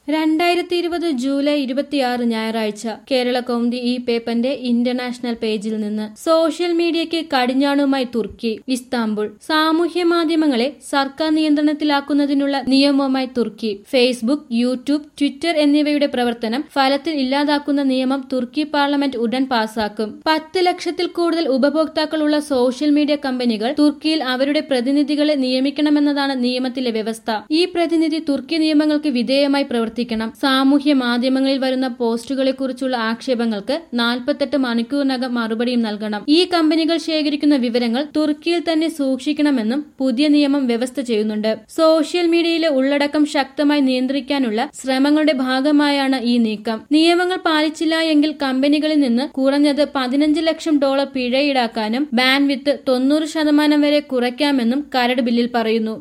രണ്ടായിരത്തി ഇരുപത് ജൂലൈ ഇരുപത്തിയാറ് ഞായറാഴ്ച കേരള കൗമുദി ഈ പേപ്പറിന്റെ ഇന്റർനാഷണൽ പേജിൽ നിന്ന് സോഷ്യൽ മീഡിയയ്ക്ക് കടിഞ്ഞാണുമായി തുർക്കി ഇസ്താംബുൾ സാമൂഹ്യ മാധ്യമങ്ങളെ സർക്കാർ നിയന്ത്രണത്തിലാക്കുന്നതിനുള്ള നിയമവുമായി തുർക്കി ഫേസ്ബുക്ക് യൂട്യൂബ് ട്വിറ്റർ എന്നിവയുടെ പ്രവർത്തനം ഫലത്തിൽ ഇല്ലാതാക്കുന്ന നിയമം തുർക്കി പാർലമെന്റ് ഉടൻ പാസാക്കും പത്ത് ലക്ഷത്തിൽ കൂടുതൽ ഉപഭോക്താക്കളുള്ള സോഷ്യൽ മീഡിയ കമ്പനികൾ തുർക്കിയിൽ അവരുടെ പ്രതിനിധികളെ നിയമിക്കണമെന്നതാണ് നിയമത്തിലെ വ്യവസ്ഥ ഈ പ്രതിനിധി തുർക്കി നിയമങ്ങൾക്ക് വിധേയമായി പ്രവർത്തിക്കണം സാമൂഹ്യ മാധ്യമങ്ങളിൽ വരുന്ന പോസ്റ്റുകളെ കുറിച്ചുള്ള ആക്ഷേപങ്ങൾക്ക് നാൽപ്പത്തെട്ട് മണിക്കൂറിനകം മറുപടിയും നൽകണം ഈ കമ്പനികൾ ശേഖരിക്കുന്ന വിവരങ്ങൾ തുർക്കിയിൽ തന്നെ സൂക്ഷിക്കണമെന്നും പുതിയ നിയമം വ്യവസ്ഥ ചെയ്യുന്നുണ്ട് സോഷ്യൽ മീഡിയയിലെ ഉള്ളടക്കം ശക്തമായി നിയന്ത്രിക്കാനുള്ള ശ്രമങ്ങളുടെ ഭാഗമായാണ് ഈ നീക്കം നിയമങ്ങൾ പാലിച്ചില്ല എങ്കിൽ കമ്പനികളിൽ നിന്ന് കുറഞ്ഞത് പതിനഞ്ച് ലക്ഷം ഡോളർ പിഴ ഈടാക്കാനും ബാൻഡ് വിത്ത് തൊണ്ണൂറ് ശതമാനം വരെ കുറയ്ക്കാമെന്നും കരട് ബില്ലിൽ പറയുന്നു